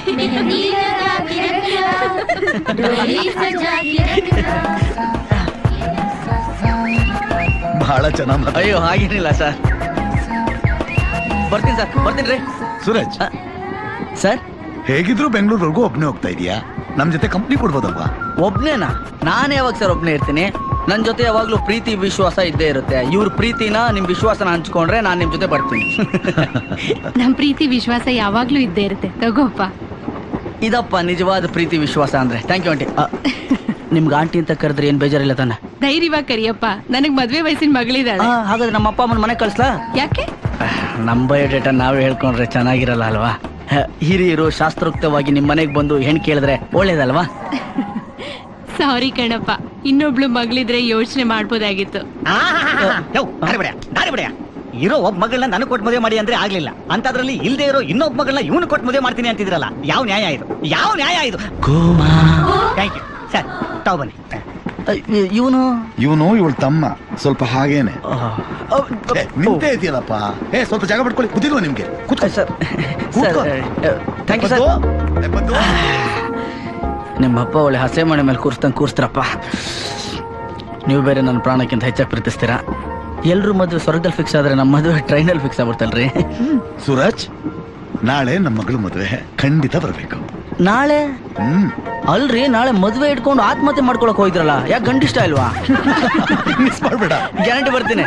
मेहंदी लगा के रखना डोली सजा के रखना ಬಹಳ ಚೆನ್ನಾಗಿ ಅಯ್ಯೋ ಹಾಗೇನಿಲ್ಲ ಸರ್ ಬರ್ತೀನಿ ಸರ್ ಬರ್ತೀನಿ ರೀ ಸೂರಜ್ ಸರ್ ಹೇಗಿದ್ರು ಬೆಂಗಳೂರ್ವರೆಗೂ ಒಬ್ನೇ ಹೋಗ್ತಾ ಇದೀಯಾ ನಮ್ ಜೊತೆ ಕಂಪ್ನಿ ಕೊಡ್ಬೋದಲ್ವಾ ಒಬ್ನೇನಾ ನಾನು ಯಾವಾಗ ಸರ್ ಒಬ್ನೇ ಇರ್ತೀನಿ ನನ್ನ ಜೊತೆ ಯಾವಾಗ್ಲೂ ಪ್ರೀತಿ ವಿಶ್ವಾಸ ಇದ್ದೇ ಇರುತ್ತೆ ಇವ್ರ ಪ್ರೀತಿನ ನಿಮ್ ವಿಶ್ವಾಸನ ಹಂಚ್ಕೊಂಡ್ರೆ ನಾನು ನಿಮ್ ಜೊತೆ ಬರ್ತೀನಿ ನಮ್ ಪ್ರೀತಿ ವಿಶ್ವಾಸ ಯಾವಾಗ್ಲೂ ಇದ್ದೇ ಇರುತ್ತೆ ತಗೋಪ್ಪ ಇದಪ್ಪ ನಿಜವಾದ ಪ್ರೀತಿ ವಿಶ್ವಾಸ ಅಂದ್ರೆ ಥ್ಯಾಂಕ್ ಯು ಆಂಟಿ ನಿಮ್ಗೆ ಆಂಟಿ ಅಂತ ಕರೆದ್ರೆ ಏನ್ ಬೇಜಾರಿಲ್ಲ ತಾನೆ ಧೈರ್ಯವಾಗಿ ಕರಿಯಪ್ಪ ನನಗ್ ಮದ್ವೆ ವಯಸ್ಸಿನ ಮಗಳಿದ್ದಾಳೆ ಆ, ಹಾಗಾದ್ರೆ ನಮ್ಮ ಅಪ್ಪ ಅಮ್ಮನ ಮನೆ ಕಳಿಸ್ಲಾ ಯಾಕೆ ನಮ್ಮ ಬಯೋಡೇಟಾ ನಾವೇ ಹೇಳ್ಕೊಂಡ್ರೆ ಚೆನ್ನಾಗಿರಲ್ಲ ಅಲ್ವಾ ಹ, ಹಿರಿಯರು ಶಾಸ್ತ್ರೋಕ್ತವಾಗಿ ನಿಮ್ಮ ಮನೆಗೆ ಬಂದು ಹೆಣ್ ಕೇಳಿದ್ರೆ ಒಳ್ಳೇದಲ್ವಾ ಸಾರಿ ಕಣಪ್ಪ ಇನ್ನೊಬ್ಳು ಮಗಳಿದ್ರೆ ಯೋಚನೆ ಮಾಡ್ಬೋದಾಗಿತ್ತು ದಾರಿ ಬಿಡ ದಾರಿ ಬಿಡ ಇರೋ ಒಬ್ಬ ಮಗಳನ್ನ ನನಗೆ ಕೊಟ್ಟು ಮದುವೆ ಮಾಡಿ ಅಂದ್ರೆ ಆಗ್ಲಿಲ್ಲ ಅಂತದ್ರಲ್ಲಿ ಇಲ್ದೇ ಇರೋ ಇನ್ನೊಬ್ಬ ಮಗಳನ್ನ ಇವನು ಕೊಟ್ಟು ಮದುವೆ ಮಾಡ್ತೀನಿ ಅಂತಿದ್ರಲ್ಲ ಯಾವ ನ್ಯಾಯ ಇದು ಯಾವ ನ್ಯಾಯ ಇದು ಥ್ಯಾಂಕ್ ಯು ಸರ್ ತಾವು ಬನ್ನಿ ಇವನು ಇವನು ಇವಳು ತಮ್ಮ ಸ್ವಲ್ಪ ಹಾಗೇನೆ ಏ, ನಿಂತೇ ಇದೆಯಲ್ಲಪ್ಪ ಏ ಸ್ವಲ್ಪ ಜಾಗ ಬಿಟ್ಕೊಳ್ಳಿ ಗೊತ್ತಿಲ್ವಾ ನಿಮ್ಗೆ ಕೂತ್ಕೋ ಸರ್ ಕೂತ್ಕೋ. ಥ್ಯಾಂಕ್ ಯು ಸರ್ ಬದ್ದು? ಏ, ಬದ್ದು? ನಿಮ್ಮ ಅಪ್ಪ ಒಳ್ಳೆ ಹಸೆ ಮನೆ ಮೇಲೆ ಕೂರಿಸ್ದಂಗೆ ಕೂರಿಸ್ತಾರಪ್ಪ ನೀವು ಬೇರೆ ನನ್ನ ಪ್ರಾಣಕ್ಕಿಂತ ಹೆಚ್ಚಾಗಿ ಪ್ರೀತಿಸ್ತೀರಾ ಎಲ್ರು ಮದುವೆ ಸ್ವರ್ಗದಲ್ಲಿ ಫಿಕ್ಸ್ ಆದ್ರೆ ನಮ್ಮ ಮದುವೆ ಟ್ರೈನಲ್ಲಿ ಫಿಕ್ಸ್ ಆಗ್ಬಿಡ್ತಲ್ರಿ ಸೂರಜ್ ನಾಳೆ ನಮ್ಮ ಮಗಳು ಮದುವೆ ಖಂಡಿತ ಬರ್ಬೇಕು ನಾಳೆ ಹ್ಮ್ ಅಲ್ರಿ ನಾಳೆ ಮದುವೆ ಇಟ್ಕೊಂಡು ಆತ್ಮಹತ್ಯೆ ಮಾಡ್ಕೊಳಕ್ ಹೋಯ್ದ್ರಲ್ಲ ಯಾಕೆ ಗಂಡಿಷ್ಟ ಇಲ್ವಾ ಮಿಸ್ ಮಾಡ್ಬೇಡ ಗ್ಯಾರಂಟಿ ಬರ್ತೀನಿ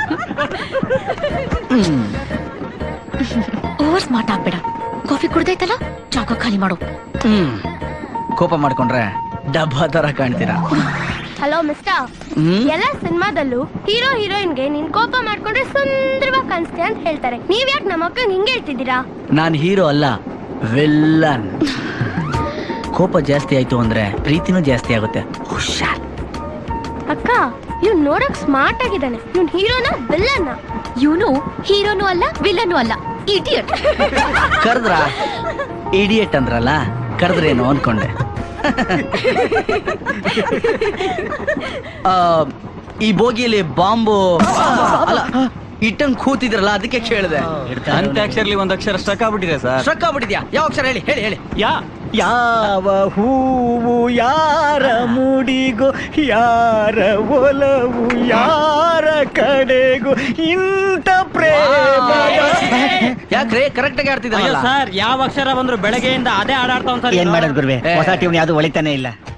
ಓವರ್ ಸ್ಮಾರ್ಟ್ ಆಗ್ಬೇಡ ಕಾಫಿ ಕುಡ್ದೈತಲ್ಲ ಜಾಗ ಖಾಲಿ ಮಾಡು ಹ್ಮ್ ಕೋಪ ಮಾಡ್ಕೊಂಡ್ರೆ ಡಬ್ಬ ತರ ಕಾಣ್ತೀರಾ ಹಲೋ ಮಿಸ್ಟರ್ ಹ್ಮ್ ಎಲ್ಲ ಸಿನಿಮಾದಲ್ಲೂ ಹೀರೋ ಹೀರೋಯಿನ್ಗೆ ನೀನ್ ಕೋಪ ಮಾಡ್ಕೊಂಡ್ರೆ ಸುಂದರವಾಗಿ ಕಾಣಿಸ್ತೆ ಅಂತ ಹೇಳ್ತಾರೆ ನೀವ್ ಯಾಕೆ ನಮ್ಮ ಅಕ್ಕಂಗೆ ಹಿಂಗೆ ಹೇಳ್ತಿದ್ದೀರಾ ನಾನ್ ಹೀರೋ ಅಲ್ಲ ವಿಲ್ಲನ್ ಕೋಪ ಜಾಸ್ತಿ ಆಯ್ತು ಅಂದ್ರೆ ಪ್ರೀತಿನೂ ಜಾಸ್ತಿ ಆಗುತ್ತೆ ಹುಷಾರ್ ಅಕ್ಕ ಇವ್ನ್ ನೋಡಕ್ ಸ್ಮಾರ್ಟ್ ಆಗಿದ್ದಾನೆ ಇವ್ನ್ ಹೀರೋನ ವಿಲ್ಲನ್ನ ಇವನು ಹೀರೋನು ಅಲ್ಲ ವಿಲನು ಅಲ್ಲ ಇಡಿಯಟ್ ಕರೆದ್ರ ಇಡಿಯಟ್ ಅಂದ್ರಲ್ಲ ಕರೆದ್ರೇನು ಅನ್ಕೊಂಡೆ ಆ, ಈ ಬೋಗಿಯಲ್ಲಿ ಬಾಂಬು ಅಲ್ಲ ಇಟ್ಟಂಗ್ ಕೂತಿದ್ರಲ್ಲ ಅದಕ್ಕೆ ಕೇಳಿದೆ ಅಂತ್ಯಾಕ್ಷರಲ್ಲಿ ಒಂದ್ ಅಕ್ಷರ ಸ್ಟಕ್ ಆಗ್ಬಿಟ್ಟಿದೆ ಸರ್ ಸ್ಟ್ರಕ್ ಆಗ್ಬಿಟ್ಟಿದ್ಯಾ ಯಾವ ಅಕ್ಷರ ಹೇಳಿ ಹೇಳಿ ಹೇಳಿ ಯಾ ಯಾವ ಹೂವು ಯಾರ ಮುಡಿಗೋ ಯಾರ ಒಲವು ಯಾರ ಕಡೆಗೂ ಇಂಥ ಪ್ರೇಮ ಯಾಕ್ರೆ ಕರೆಕ್ಟ್ ಆಗಿ ಆಡ್ತಿದ್ದಲ್ಲ ಸರ್ ಯಾವ ಅಕ್ಷರ ಬಂದ್ರು ಬೆಳಗ್ಗೆಯಿಂದ ಅದೇ ಆಡಾಡ್ತಾವ್ ಏನ್ ಮಾಡೋದು ಗುರುವೆ ಏ. ಹೊಸ ಟ್ಯೂನ್ ಯಾವ್ದು ಒಳಿತಾನೆ ಇಲ್ಲ